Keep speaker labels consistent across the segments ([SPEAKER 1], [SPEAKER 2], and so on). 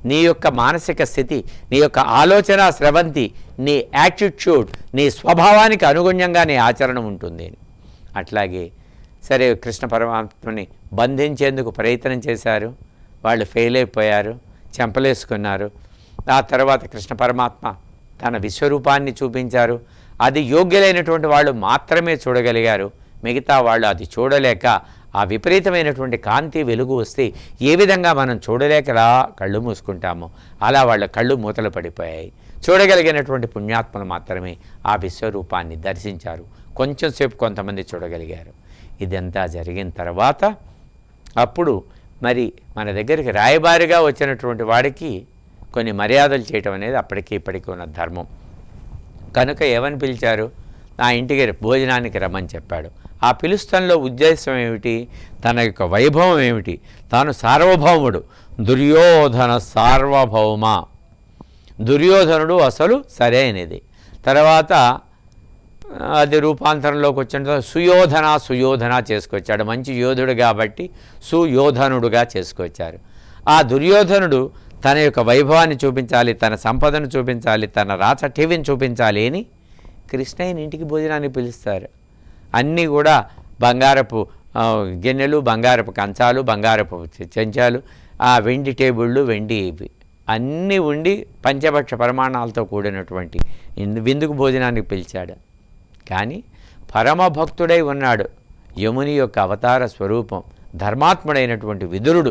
[SPEAKER 1] నీ యొక్క మానసిక స్థితి నీ యొక్క ఆలోచన స్రవంతి నీ యాటిట్యూడ్ నీ స్వభావానికి అనుగుణ్యంగా నీ ఆచరణ ఉంటుంది అని. అట్లాగే సరే కృష్ణ పరమాత్మని బంధించేందుకు ప్రయత్నం చేశారు వాళ్ళు ఫెయిల్ అయిపోయారు చెంపలేసుకున్నారు ఆ తర్వాత కృష్ణ పరమాత్మ తన విశ్వరూపాన్ని చూపించారు అది యోగ్యులైనటువంటి వాళ్ళు మాత్రమే చూడగలిగారు మిగతా వాళ్ళు అది చూడలేక ఆ విపరీతమైనటువంటి కాంతి వెలుగు వస్తే ఏ విధంగా మనం చూడలేకలా కళ్ళు మూసుకుంటామో అలా వాళ్ళ కళ్ళు మూతలు పడిపోయాయి చూడగలిగినటువంటి పుణ్యాత్మలు మాత్రమే ఆ విశ్వరూపాన్ని దర్శించారు కొంచెం సేపు కొంతమంది చూడగలిగారు ఇదంతా జరిగిన తర్వాత అప్పుడు మరి మన దగ్గరికి రాయబారిగా వచ్చినటువంటి వాడికి కొన్ని మర్యాదలు చేయటం అనేది అప్పటికి ఇప్పటికీ ఉన్న ధర్మం కనుక ఏమని పిలిచారు నా ఇంటికి భోజనానికి రమ్మని చెప్పాడు ఆ పిలుస్తంలో ఉద్దేశం ఏమిటి తన యొక్క వైభవం ఏమిటి తాను సార్వభౌముడు దుర్యోధన సార్వభౌమ దుర్యోధనుడు అసలు సరైనది తర్వాత అది రూపాంతరంలోకి వచ్చిన తర్వాత సుయోధన సుయోధన చేసుకొచ్చాడు మంచి యోధుడు కాబట్టి సుయోధనుడుగా చేసుకొచ్చారు ఆ దుర్యోధనుడు తన యొక్క వైభవాన్ని చూపించాలి తన సంపదను చూపించాలి తన రాచ టీవీని చూపించాలి అని కృష్ణయ్యని ఇంటికి భోజనానికి పిలుస్తారు అన్నీ కూడా బంగారపు ఆ, గిన్నెలు బంగారపు కంచాలు బంగారపు చె- చెంచాలు ఆ వెండి టేబుళ్ళు వెండి ఇవి అన్నీ ఉండి పంచభక్ష పరిమాణాలతో కూడినటువంటి ఇందు- విందుకు భోజనానికి పిలిచాడు కానీ పరమభక్తుడై ఉన్నాడు యముని యొక్క అవతార స్వరూపం ధర్మాత్ముడైనటువంటి విదురుడు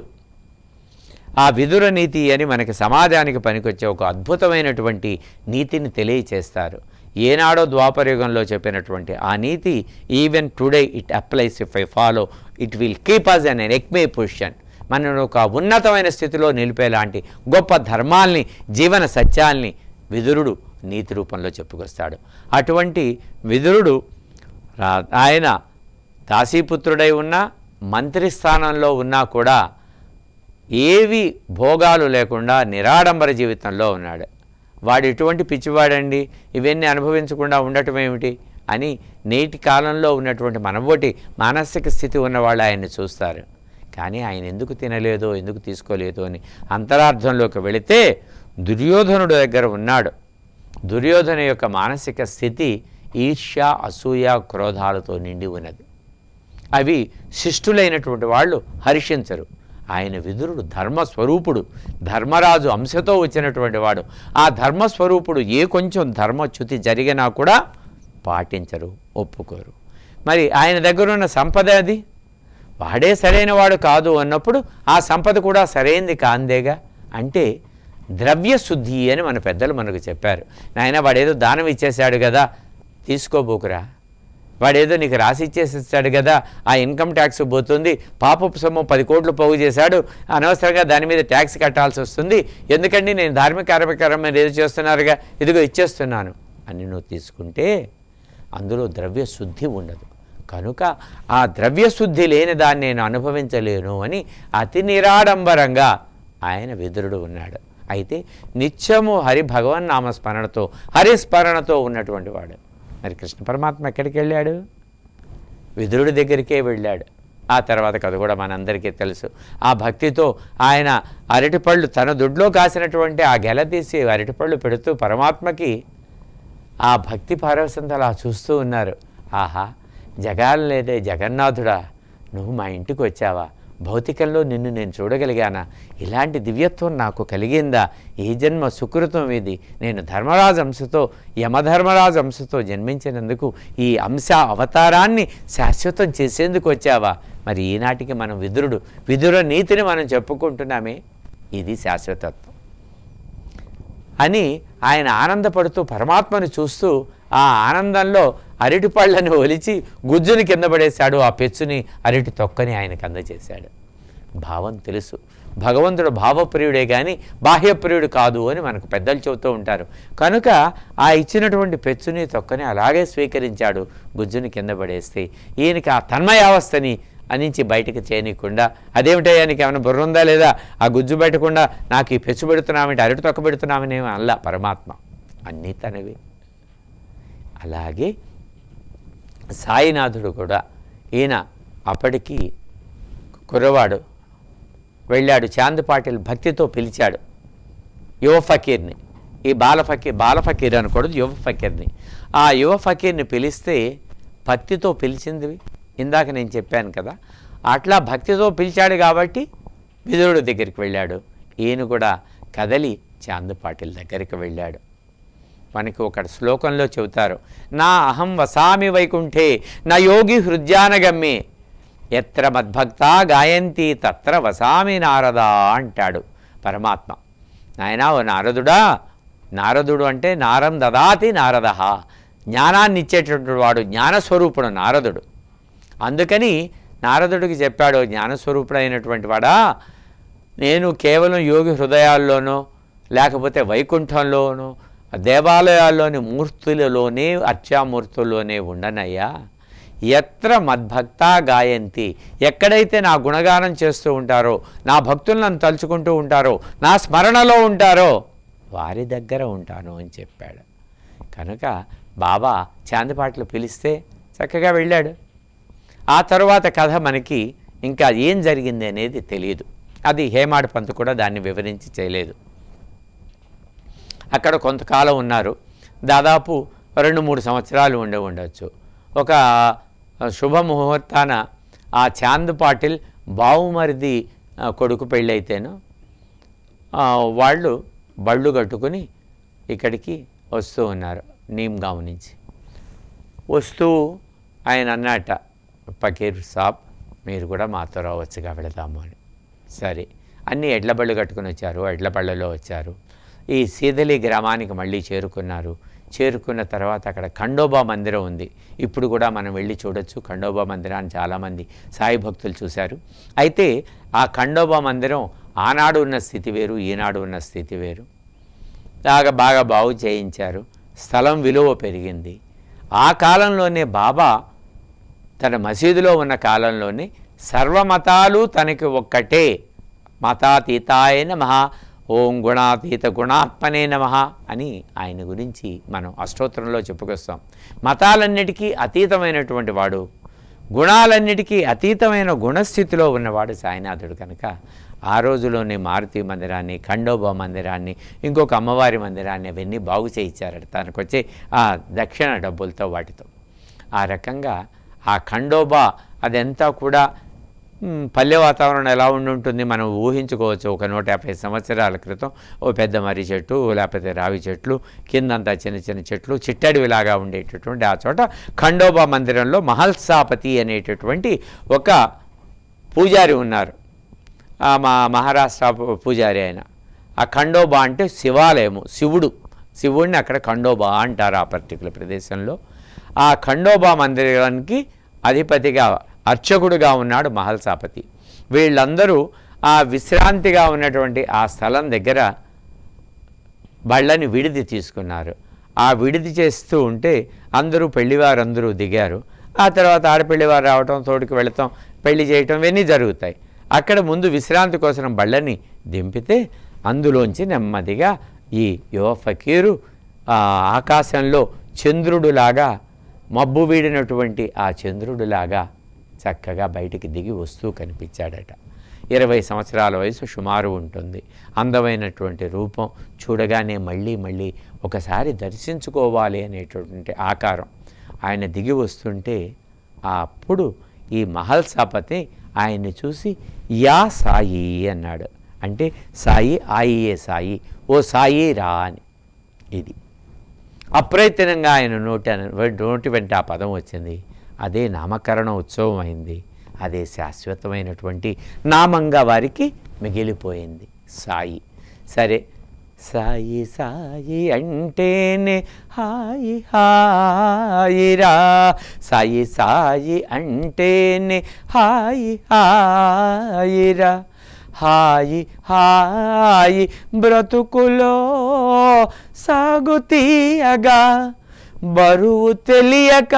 [SPEAKER 1] ఆ విదుర నీతి అని మనకి సమాజానికి పనికొచ్చే ఒక అద్భుతమైనటువంటి నీతిని తెలియచేస్తారు ఏనాడో ద్వాపరయుగంలో చెప్పినటువంటి ఆ నీతి even today it applies if I follow it will keep us on acme position మనను ఒక ఉన్నతమైన స్థితిలో నిలిపేలాంటి గొప్ప ధర్మాల్ని జీవన సత్యాల్ని విదురుడు నీతి రూపంలో చెప్పుకొస్తాడు అటువంటి విదురుడు రా- ఆయన దాసీపుత్రుడై ఉన్నా మంత్రి స్థానంలో ఉన్నా కూడా ఏవి భోగాలు లేకుండా నిరాడంబర జీవితంలో ఉన్నాడు వాడు ఎటువంటి పిచ్చివాడండి ఇవన్నీ అనుభవించకుండా ఉండటం ఏమిటి అని నేటి కాలంలో ఉన్నటువంటి మనబోటి మానసిక స్థితి ఉన్నవాళ్ళు ఆయన్ని చూస్తారు కానీ ఆయన ఎందుకు తినలేదో ఎందుకు తీసుకోలేదో అని అంతరార్థంలోకి వెళితే దుర్యోధనుడు దగ్గర ఉన్నాడు దుర్యోధన యొక్క మానసిక స్థితి ఈర్ష్య అసూయ క్రోధాలతో నిండి ఉన్నది అవి శిష్టులైనటువంటి వాళ్ళు హర్షించరు ఆయన విదురుడు ధర్మస్వరూపుడు ధర్మరాజు అంశతో వచ్చినటువంటి వాడు ఆ ధర్మస్వరూపుడు ఏ కొంచెం ధర్మచ్యుతి జరిగినా కూడా పాటించరు ఒప్పుకోరు మరి ఆయన దగ్గర ఉన్న సంపద అది వాడే సరైన వాడు కాదు అన్నప్పుడు ఆ సంపద కూడా సరైనది కాందేగా అంటే ద్రవ్య శుద్ధి అని మన పెద్దలు మనకు చెప్పారు నాయన వాడేదో దానం ఇచ్చేశాడు కదా తీసుకోబోకురా వాడేదో నీకు రాసి ఇచ్చేసిస్తాడు కదా ఆ ఇన్కమ్ ట్యాక్స్ పోతుంది పాపపు సొమ్ము పది కోట్లు పోగు చేశాడు అనవసరంగా దాని మీద ట్యాక్స్ కట్టాల్సి వస్తుంది ఎందుకండి నేను ధార్మిక కార్యక్రమం ఏదో చేస్తున్నారుగా ఇదిగో ఇచ్చేస్తున్నాను అని నువ్వు తీసుకుంటే అందులో ద్రవ్య శుద్ధి ఉండదు కనుక ఆ ద్రవ్య శుద్ధి లేని దాన్ని నేను అనుభవించలేను అని అతి నిరాడంబరంగా ఆయన విదురుడు ఉన్నాడు అయితే నిత్యము హరి భగవన్ నామస్మరణతో హరిస్మరణతో ఉన్నటువంటి వాడు మరి కృష్ణ పరమాత్మ ఎక్కడికి వెళ్ళాడు విదురుడి దగ్గరికే వెళ్ళాడు ఆ తర్వాత కథ కూడా మనందరికీ తెలుసు ఆ భక్తితో ఆయన అరటిపళ్ళు తన దొడ్లో కాసినటువంటి ఆ గెల తీసి అరటిపళ్ళు పెడుతూ పరమాత్మకి ఆ భక్తి పారవశంతో అలా చూస్తూ ఉన్నారు ఆహా జగాలు లేదే జగన్నాథుడా నువ్వు మా ఇంటికి వచ్చావా భౌతికంలో నిన్ను నేను చూడగలిగానా ఇలాంటి దివ్యత్వం నాకు కలిగిందా ఈ జన్మ సుకృతం ఇది నేను ధర్మరాజు అంశతో యమధర్మరాజు అంశతో జన్మించినందుకు ఈ అంశ అవతారాన్ని శాశ్వతం చేసేందుకు వచ్చావా మరి ఈనాటికి మనం విదురుడు విదుర నీతిని మనం చెప్పుకుంటున్నామే ఇది శాశ్వతత్వం అని ఆయన ఆనందపడుతూ పరమాత్మని చూస్తూ ఆ ఆనందంలో అరటి పళ్ళని ఒలిచి గుజ్జుని కింద పడేశాడు ఆ పెచ్చుని అరటి తొక్కని ఆయనకు అందజేశాడు భావం తెలుసు భగవంతుడు భావప్రియుడే కానీ బాహ్యప్రియుడు కాదు అని మనకు పెద్దలు చెబుతూ ఉంటారు కనుక ఆ ఇచ్చినటువంటి పెచ్చుని తొక్కని అలాగే స్వీకరించాడు గుజ్జుని కింద పడేస్తే ఈయనకి ఆ తన్మయావస్థని అనించి బయటకు చేయనీయకుండా అదేమిటయ్యా నీకు ఏమైనా బుర్ర ఉందా లేదా ఆ గుజ్జు పెట్టకుండా నాకు ఈ పెచ్చు పెడుతున్నామంటే అరటి తొక్క పెడుతున్నామని ఏమీ అల్లా పరమాత్మ అన్నీ తనవి అలాగే సాయినాథుడు కూడా ఈయన అప్పటికి కుర్రవాడు వెళ్ళాడు చాంద్ పాటిల్ భక్తితో పిలిచాడు యువ ఫకీర్ని ఈ బాల ఫకీర్ బాల ఫకీర్ అనకూడదు యువ ఫకీర్ని ఆ యువ ఫకీర్ని పిలిస్తే భక్తితో పిలిచింది ఇందాక నేను చెప్పాను కదా అట్లా భక్తితో పిలిచాడు కాబట్టి విదురుడు దగ్గరికి వెళ్ళాడు ఈయన కూడా కదలి చాందు పాటిల్ దగ్గరికి వెళ్ళాడు మనకి ఒక శ్లోకంలో చెబుతారు నా అహం వసామి వైకుంఠే నా యోగి హృద్యానగమ్మే ఎత్ర మద్భక్త గాయంతి తత్ర వసామి నారదా అంటాడు పరమాత్మ నాయనా ఓ నారదుడా నారదుడు అంటే నారం దదాతి నారద జ్ఞానాన్ని ఇచ్చేటటువంటి వాడు జ్ఞానస్వరూపుడు నారదుడు అందుకని నారదుడికి చెప్పాడు జ్ఞానస్వరూపుడైనటువంటి వాడా నేను కేవలం యోగి హృదయాల్లోనో లేకపోతే వైకుంఠంలోనో దేవాలయాల్లోని మూర్తులలోనే అర్చామూర్తుల్లోనే ఉండనయ్యా ఎత్ర మద్భక్త గాయంతి ఎక్కడైతే నా గుణగానం చేస్తూ ఉంటారో నా భక్తులు నన్ను తలుచుకుంటూ ఉంటారో నా స్మరణలో ఉంటారో వారి దగ్గర ఉంటాను అని చెప్పాడు కనుక బాబా చాందిపాటలు పిలిస్తే చక్కగా వెళ్ళాడు ఆ తరువాత కథ మనకి ఇంకా ఏం జరిగింది అనేది తెలియదు అది హేమాడ్ పంత్ కూడా దాన్ని వివరించి చేయలేదు అక్కడ కొంతకాలం ఉన్నారు దాదాపు రెండు మూడు సంవత్సరాలు ఉండి ఉండొచ్చు ఒక శుభముహూర్తాన ఆ చాంద్ పాటిల్ బావుమరిది ఆ, కొడుకు పెళ్ళైతేను ఆ, వాళ్ళు బళ్ళు కట్టుకుని ఇక్కడికి వస్తూ ఉన్నారు నీమ్గావ్ నుంచి వస్తూ ఆయన అన్నట పకీర్ సాబ్ మీరు కూడా మాతో రావచ్చుగా వెళదాము అని సరే అన్ని ఎడ్ల బళ్ళు కట్టుకుని వచ్చారు ఎడ్ల బళ్ళలో వచ్చారు ఈ సీదలి గ్రామానికి మళ్ళీ చేరుకున్నారు చేరుకున్న తర్వాత అక్కడ ఖండోబా మందిరం ఉంది ఇప్పుడు కూడా మనం వెళ్ళి చూడొచ్చు ఖండోబా మందిరాన్ని చాలామంది సాయి భక్తులు చూశారు అయితే ఆ ఖండోబా మందిరం ఆనాడు ఉన్న స్థితి వేరు ఈనాడు ఉన్న స్థితి వేరు బాగా బాగా బాగు చేయించారు స్థలం విలువ పెరిగింది ఆ కాలంలోనే బాబా తన మసీదులో ఉన్న కాలంలోనే సర్వమతాలు తనకి ఒక్కటే మతాతీతాయ నమ ఓం గుణాతీత గుణాత్మనే నమ అని ఆయన గురించి మనం అష్టోత్తరంలో చెప్పుకొస్తాం మతాలన్నిటికీ అతీతమైనటువంటి వాడు గుణాలన్నిటికీ అతీతమైన గుణస్థితిలో ఉన్నవాడు సాయినాథుడు కనుక ఆ రోజులోనే మారుతి మందిరాన్ని ఖండోబా మందిరాన్ని ఇంకొక అమ్మవారి మందిరాన్ని అవన్నీ బాగు చేయించారట తనకు వచ్చే ఆ దక్షిణ డబ్బులతో వాటితో ఆ రకంగా ఆ ఖండోబా అదంతా కూడా మ్, పల్లె వాతావరణం ఎలా ఉండి ఉంటుంది మనం ఊహించుకోవచ్చు ఒక నూట యాభై సంవత్సరాల క్రితం ఓ పెద్ద మర్రి చెట్టు లేకపోతే రావి చెట్లు కిందంతా చిన్న చిన్న చెట్లు చిట్టడివిలాగా ఉండేటటువంటి ఆ చోట ఖండోబా మందిరంలో మహల్సాపతి అనేటటువంటి ఒక పూజారి ఉన్నారు ఆ మా మహారాష్ట్ర పూ- పూజారి ఆయన ఆ ఖండోబా అంటే శివాలయము శివుడు శివుడిని అక్కడ ఖండోబా అంటారు ఆ పర్టికులర్ ప్రదేశంలో ఆ ఖండోబా మందిరానికి అధిపతిగా అర్చకుడుగా ఉన్నాడు మహల్సాపతి వీళ్ళందరూ ఆ విశ్రాంతిగా ఉన్నటువంటి ఆ స్థలం దగ్గర బళ్ళని విడిది తీసుకున్నారు ఆ విడిది చేస్తూ ఉంటే అందరూ పెళ్లివారందరూ దిగారు ఆ తర్వాత ఆడపెళ్లివారు రావటం తోడుకి వెళతాం పెళ్లి చేయటం ఇవన్నీ జరుగుతాయి అక్కడ ముందు విశ్రాంతి కోసం బళ్ళని దింపితే అందులోంచి నెమ్మదిగా ఈ యువ ఫకీరు ఆ ఆకాశంలో చంద్రుడులాగా మబ్బు వీడినటువంటి ఆ చంద్రుడిలాగా చక్కగా బయటికి దిగి వస్తూ కనిపించాడట ఇరవై సంవత్సరాల వయసు సుమారు ఉంటుంది అందమైనటువంటి రూపం చూడగానే మళ్ళీ మళ్ళీ ఒకసారి దర్శించుకోవాలి అనేటటువంటి ఆకారం ఆయన దిగి వస్తుంటే అప్పుడు ఈ మహల్ సాపతి ఆయన్ని చూసి యా సాయి అన్నాడు అంటే సాయి ఆయియే సాయి ఓ సాయి రా అని ఇది అప్రయత్నంగా ఆయన నోటి నోటి వెంట ఆ పదం వచ్చింది అదే నామకరణ ఉత్సవం అయింది అదే శాశ్వతమైనటువంటి నామంగా వారికి మిగిలిపోయింది సాయి సరే సాయి సాయి అంటేనే హాయి హాయిరా సాయి సాయి అంటేనే హాయి హాయిరా హాయి హాయి బ్రతుకులో సాగుతీయగా బరువు తెలియక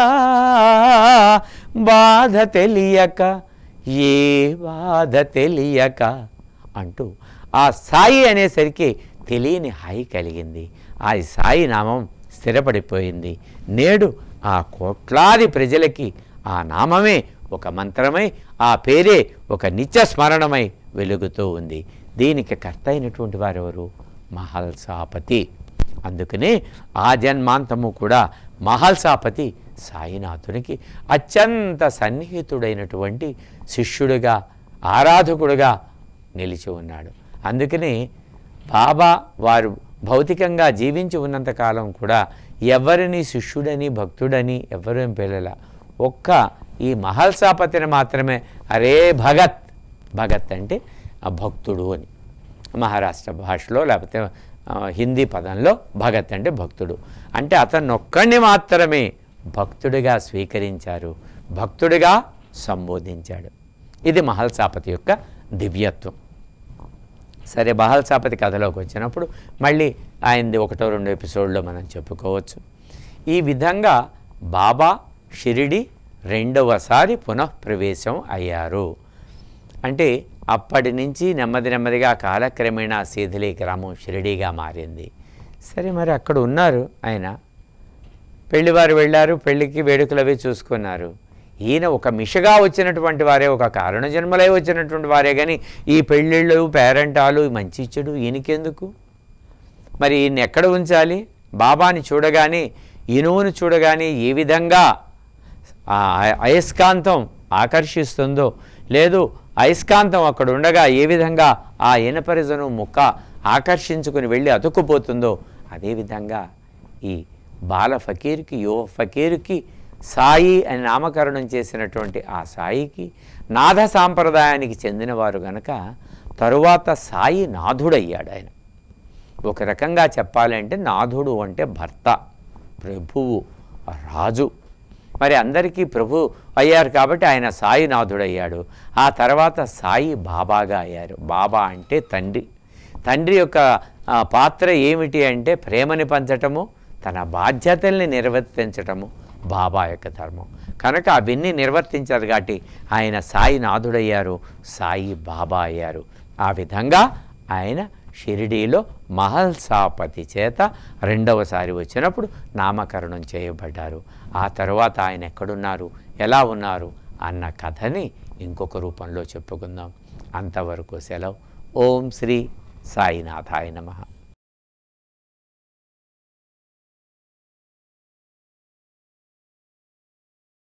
[SPEAKER 1] బాధ తెలియక ఏ బాధ తెలియక అంటూ ఆ సాయి అనేసరికి తెలియని హాయి కలిగింది ఆ సాయి నామం స్థిరపడిపోయింది నేడు ఆ కోట్లాది ప్రజలకి ఆ నామమే ఒక మంత్రమై ఆ పేరే ఒక నిత్య స్మరణమై వెలుగుతూ ఉంది దీనికి కర్త అయినటువంటి వారెవరు మహల్సాపతి అందుకనే ఆ జన్మాంతము కూడా మహల్సాపతి సాయినాథునికి అత్యంత సన్నిహితుడైనటువంటి శిష్యుడిగా ఆరాధకుడుగా నిలిచి ఉన్నాడు అందుకని బాబా వారు భౌతికంగా జీవించి ఉన్నంతకాలం కూడా ఎవరిని శిష్యుడని భక్తుడని ఎవరేం పిల్లల ఒక్క ఈ మహల్సాపతిని మాత్రమే అరే భగత్ భగత్ అంటే ఆ భక్తుడు అని మహారాష్ట్ర భాషలో లేకపోతే ఆ, హిందీ పదంలో భగత్ అంటే భక్తుడు అంటే అతను ఒక్కడిని మాత్రమే భక్తుడిగా స్వీకరించారు భక్తుడిగా సంబోధించాడు ఇది మహల్సాపతి యొక్క దివ్యత్వం సరే బహల్సాపతి కథలోకి వచ్చినప్పుడు మళ్ళీ ఆయనది ఒకటో రెండో ఎపిసోడ్లో మనం చెప్పుకోవచ్చు ఈ విధంగా బాబా షిరిడి రెండవసారి పునఃప్రవేశం అయ్యారు అంటే అప్పటి నుంచి నెమ్మది నెమ్మదిగా కాలక్రమేణా శీథిలీ గ్రామం షిరిడీగా మారింది సరే మరి అక్కడ ఉన్నారు ఆయన పెళ్లివారు వెళ్ళారు పెళ్లికి వేడుకలు అవి చూసుకున్నారు ఈయన ఒక మిషగా వచ్చినటువంటి వారే ఒక కారణ జన్మలై వచ్చినటువంటి వారే కానీ ఈ పెళ్ళిళ్ళు పేరెంటాలు మంచి చెడు ఈయనకెందుకు మరి ఈయన ఎక్కడ ఉంచాలి బాబాని చూడగానే ఇనువును చూడగానే ఏ విధంగా ఆ అయస్కాంతం ఆకర్షిస్తుందో లేదు అయస్కాంతం అక్కడ ఉండగా ఏ విధంగా ఆ ఇనపరిజను ముక్క ఆకర్షించుకుని వెళ్ళి అతుక్కుపోతుందో అదేవిధంగా ఈ బాల ఫకీర్కి యువ ఫకీర్కి సాయి అని నామకరణం చేసినటువంటి ఆ సాయికి నాథ సాంప్రదాయానికి చెందినవారు గనక తరువాత సాయి నాథుడయ్యాడు ఆయన ఒక రకంగా చెప్పాలంటే నాథుడు అంటే భర్త ప్రభువు రాజు మరి అందరికీ ప్రభు అయ్యారు కాబట్టి ఆయన సాయి నాథుడయ్యాడు ఆ తర్వాత సాయి బాబాగా అయ్యారు బాబా అంటే తండ్రి తండ్రి యొక్క ఆ, పాత్ర ఏమిటి అంటే ప్రేమని పంచటము తన బాధ్యతల్ని నిర్వర్తించటము బాబా యొక్క ధర్మం కనుక అవన్నీ నిర్వర్తించారు కాబట్టి ఆయన సాయి నాథుడయ్యారు సాయి బాబా అయ్యారు ఆ విధంగా ఆయన షిరిడీలో మహల్సాపతి చేత రెండవసారి వచ్చినప్పుడు నామకరణం చేయబడ్డారు ఆ తర్వాత ఆయన ఎక్కడున్నారు ఎలా ఉన్నారు అన్న కథని ఇంకొక రూపంలో చెప్పుకుందాం అంతవరకు సెలవు ఓం శ్రీ సాయినాథాయ నమః